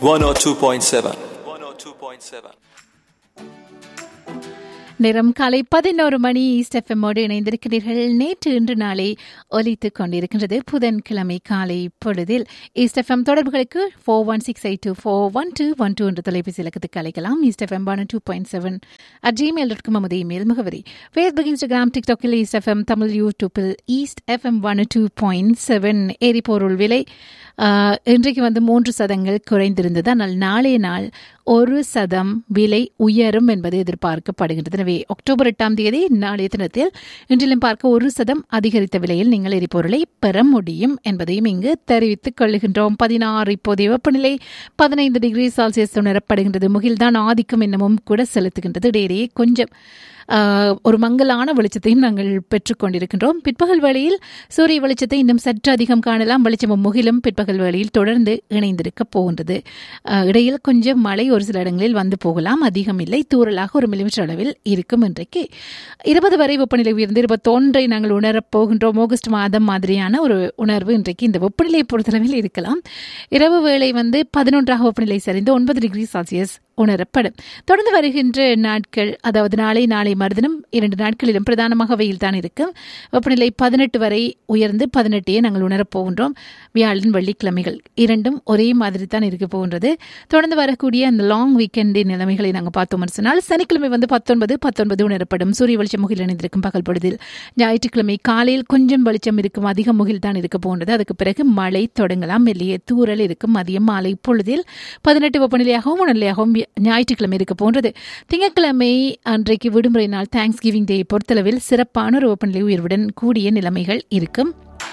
102.7. 102.7. நேரம் காலை பதினோரு மணி ஈஸ்ட் எஃப்எம்மோடு இணைந்திருக்கிறீர்கள் நேற்று இன்று நாளை ஒலித்துக் கொண்டிருக்கின்றது புதன்கிழமை காலை பொழுதில் ஈஸ்ட் எஃப்எம் தொடர்புகளுக்கு four one six eight two four one two one two என்ற தொலைபேசி இலக்கத்துக்கு அழைக்கலாம் East FM one two point seven at Gmail dot com நமது இமெயில் முகவரி ஃபேஸ்புக் இன்ஸ்டாகிராம் டிக்டாக்கில் ஈஸ்ட் எஃப்எம் தமிழ் யூடியூப்பில் East FM one two point seven எரிபொருள் விலை ஆஹ், இன்றைக்கு வந்து மூன்று சதங்கள் குறைந்திருந்தது ஆனால் நாளைய நாள் ஒரு சதம் விலை உயரும் என்பது எதிர்பார்க்கப்படுகின்றது எனவே அக்டோபர் எட்டாம் தேதி நாளைய தினத்தில் இன்றிலும் பார்க்க ஒரு சதம் அதிகரித்த விலையில் நீங்கள் எரிபொருளை பெற முடியும் என்பதையும் இங்கு தெரிவித்துக் கொள்கின்றோம் பதினாறு இப்போதைய வெப்பநிலை பதினைந்து டிகிரி செல்சியஸ் உணரப்படுகின்றது முகில்தான் ஆதிக்கம் என்னமும் கூட செலுத்துகின்றது இடையிடையே கொஞ்சம் ஆஹ், ஒரு மங்கலான வெளிச்சத்தையும் நாங்கள் பெற்றுக்கொண்டிருக்கின்றோம் பிற்பகல் வேளையில் சூரிய வெளிச்சத்தை இன்னும் சற்று அதிகம் காணலாம் வெளிச்சமும் முகிலும் பிற்பகல் வேளையில் தொடர்ந்து இணைந்திருக்க போகின்றது ஆஹ், இடையில் கொஞ்சம் மழை ஒரு சில இடங்களில் வந்து போகலாம் அதிகம் இல்லை தூறலாக ஒரு மில்லிமீட்டர் அளவில் இருக்கும் இன்றைக்கு இருபது வரை வெப்பநிலை உயர்ந்து இருபத்தொன்றை நாங்கள் உணரப் போகின்றோம் ஆகஸ்ட் மாதம் மாதிரியான ஒரு உணர்வு இன்றைக்கு இந்த வெப்பநிலையை பொறுத்தளவில் இருக்கலாம் இரவு வேளை வந்து பதினொன்றாக வெப்பநிலை சரிந்து ஒன்பது டிகிரி செல்சியஸ் உணரப்படும் தொடர்ந்து வருகின்ற நாட்கள் அதாவது நாளை நாளை மறுதினம் இரண்டு நாட்களிலும் பிரதானமாக வெயில் தான் இருக்கும் வெப்பநிலை பதினெட்டு வரை உயர்ந்து பதினெட்டையே நாங்கள் உணரப் போகின்றோம் வியாழன் வெள்ளிக்கிழமைகள் இரண்டும் ஒரே மாதிரி தான் இருக்க போகின்றது தொடர்ந்து வரக்கூடிய அந்த லாங் வீக்கெண்டின் நிலைமைகளை நாங்கள் பார்த்தோம் சொன்னால் சனிக்கிழமை வந்து பத்தொன்பது பத்தொன்பது உணரப்படும் சூரிய வெளிச்சம் முகில் இணைந்திருக்கும் பகல் பொழுதில் ஞாயிற்றுக்கிழமை காலையில் கொஞ்சம் வெளிச்சம் இருக்கும் அதிக முகில் தான் இருக்க போகின்றது அதுக்கு பிறகு மழை தொடங்கலாம் மெல்லிய தூறல் இருக்கும் மதியம் மாலை பொழுதில் பதினெட்டு வெப்பநிலையாகவும் உணர்நிலையாகவும் ஞாயிற்றுக்கிழமை இருக்க போன்றது திங்கட்கிழமை அன்றைக்கு விடுமுறை நாள் தேங்க்ஸ் கிவிங் டே பொறுத்தளவில் சிறப்பான ஒரு வெப்பநிலை உயர்வுடன் கூடிய நிலைமைகள் இருக்கும்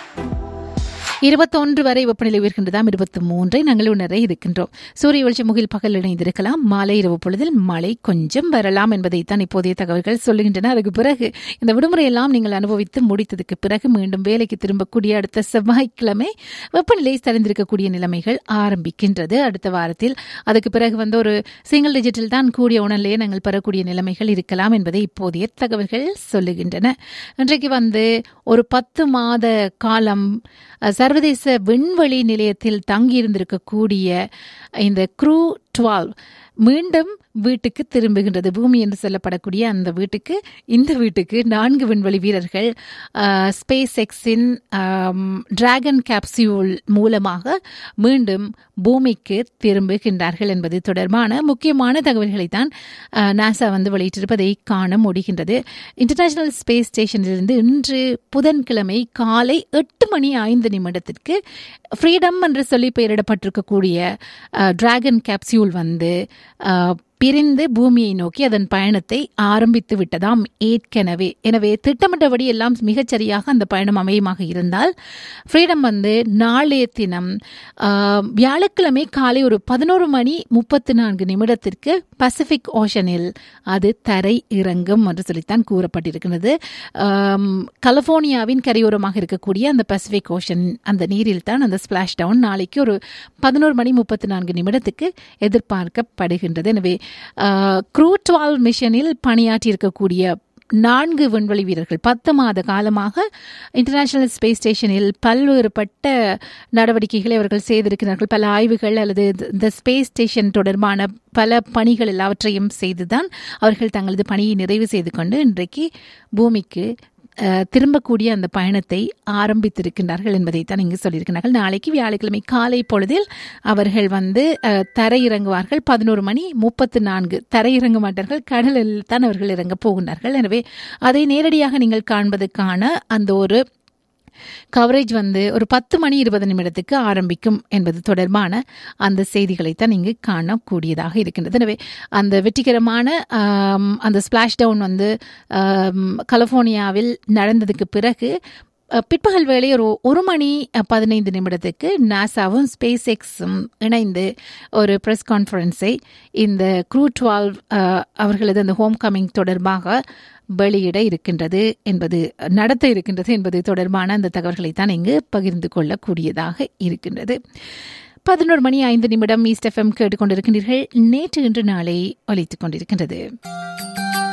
இருபத்தொன்று வரை வெப்பநிலை உயர்கின்றதாம் இருபத்தி மூன்றை நாங்கள் உணர இருக்கின்றோம் சூரிய வெளிச்சம் முகில் பகல் இணைந்திருக்கலாம் மாலை இரவு பொழுதில் மழை கொஞ்சம் வரலாம் என்பதைத்தான் இப்போதைய தகவல்கள் சொல்லுகின்றன அதுக்கு பிறகு இந்த விடுமுறை எல்லாம் நீங்கள் அனுபவித்து முடித்ததுக்கு பிறகு மீண்டும் வேலைக்கு திரும்பக்கூடிய அடுத்த செவ்வாய்க்கிழமை வெப்பநிலை சரிந்திருக்கக்கூடிய நிலைமைகள் ஆரம்பிக்கின்றது அடுத்த வாரத்தில் அதுக்கு பிறகு வந்து ஒரு சிங்கிள் டிஜிட்டில் தான் கூடிய உணர்நிலையை நாங்கள் பெறக்கூடிய நிலைமைகள் இருக்கலாம் என்பதை இப்போதைய தகவல்கள் சொல்லுகின்றன இன்றைக்கு வந்து ஒரு பத்து மாத காலம் அஹ், சர்வதேச விண்வெளி நிலையத்தில் தங்கியிருந்திருக்கக்கூடிய இந்த க்ரூ டுவெல் மீண்டும் வீட்டுக்கு திரும்புகின்றது பூமி என்று சொல்லப்படக்கூடிய அந்த வீட்டுக்கு இந்த வீட்டுக்கு நான்கு விண்வெளி வீரர்கள் ஸ்பேஸ் எக்ஸின் டிராகன் கேப்சியூல் மூலமாக மீண்டும் பூமிக்கு திரும்புகின்றார்கள் என்பது தொடர்பான முக்கியமான தகவல்களை தான் நாசா வந்து வெளியிட்டிருப்பதை காண முடிகின்றது இன்டர்நேஷனல் ஸ்பேஸ் ஸ்டேஷனிலிருந்து இன்று புதன்கிழமை காலை எட்டு மணி ஐந்து நிமிடத்திற்கு ஃப்ரீடம் என்று சொல்லி பெயரிடப்பட்டிருக்கக்கூடிய டிராகன் கேப்சியூல் வந்து அஹ், பிரிந்து பூமியை நோக்கி அதன் பயணத்தை ஆரம்பித்து விட்டதாம் ஏற்கனவே எனவே திட்டமிட்டபடி எல்லாம் மிகச்சரியாக அந்த பயணம் அமையமாக இருந்தால் ஃப்ரீடம் வந்து நாளைய தினம் ஆஹ், வியாழக்கிழமை காலை ஒரு பதினோரு மணி முப்பத்தி நான்கு நிமிடத்திற்கு பசிபிக் ஓஷனில் அது தரை இறங்கும் என்று சொல்லித்தான் கூறப்பட்டிருக்கிறது ஆம், கலிபோர்னியாவின் கரையோரமாக இருக்கக்கூடிய அந்த பசிபிக் ஓஷன் அந்த நீரில் தான் அந்த ஸ்பிளாஷ் டவுன் நாளைக்கு ஒரு பதினோரு மணி முப்பத்தி நான்கு நிமிடத்துக்கு எதிர்பார்க்கப்படுகின்றது எனவே க்ரூ டுவெல் மிஷனில் பணியாற்றி இருக்கக்கூடிய நான்கு விண்வெளி வீரர்கள் பத்து மாத காலமாக இன்டர்நேஷனல் ஸ்பேஸ் ஸ்டேஷனில் பல்வேறுபட்ட நடவடிக்கைகளை அவர்கள் செய்திருக்கிறார்கள் பல ஆய்வுகள் அல்லது இந்த ஸ்பேஸ் ஸ்டேஷன் தொடர்பான பல பணிகள் எல்லாவற்றையும் செய்துதான் அவர்கள் தங்களது பணியை நிறைவு செய்து கொண்டு இன்றைக்கு பூமிக்கு அஹ், திரும்பக்கூடிய அந்த பயணத்தை ஆரம்பித்திருக்கின்றார்கள் என்பதைத்தான் இங்கு சொல்லியிருக்கிறார்கள் நாளைக்கு வியாழக்கிழமை காலை பொழுதில் அவர்கள் வந்து அஹ், தரையிறங்குவார்கள் பதினோரு மணி முப்பத்து நான்கு தரையிறங்க மாட்டார்கள் கடலில் தான் அவர்கள் இறங்க போகின்றார்கள் எனவே அதை நேரடியாக நீங்கள் காண்பதற்கான அந்த ஒரு கவரேஜ் வந்து ஒரு பத்து மணி இருபது நிமிடத்துக்கு ஆரம்பிக்கும் என்பது தொடர்பான அந்த செய்திகளைத்தான் இங்கு காணக்கூடியதாக இருக்கின்றது எனவே அந்த வெற்றிகரமான ஆம், அந்த ஸ்பிளாஷ் டவுன் வந்து ஆம், கலிஃபோர்னியாவில் நடந்ததுக்கு பிறகு அஹ், பிற்பகல் வேளை ஒரு ஒரு மணி அஹ், பதினைந்து நிமிடத்துக்கு நாசாவும் ஸ்பேஸ் எக்ஸும் இணைந்து ஒரு ப்ரெஸ் கான்ஃபரன்ஸை இந்த க்ரூ டுவெல் அவர்களது அந்த ஹோம் கமிங் தொடர்பாக வெளியிட இருக்கின்றது என்பது நடத்த இருக்கின்றது என்பது தொடர்பான அந்த தகவல்களை தான் இங்கு பகிர்ந்து கொள்ளக்கூடியதாக இருக்கின்றது பதினோரு மணி ஐந்து நிமிடம் ஈஸ்ட் எஃப்எம் கேட்டுக்கொண்டிருக்கின்றீர்கள் நேற்று இன்று நாளை ஒலித்துக் கொண்டிருக்கின்றது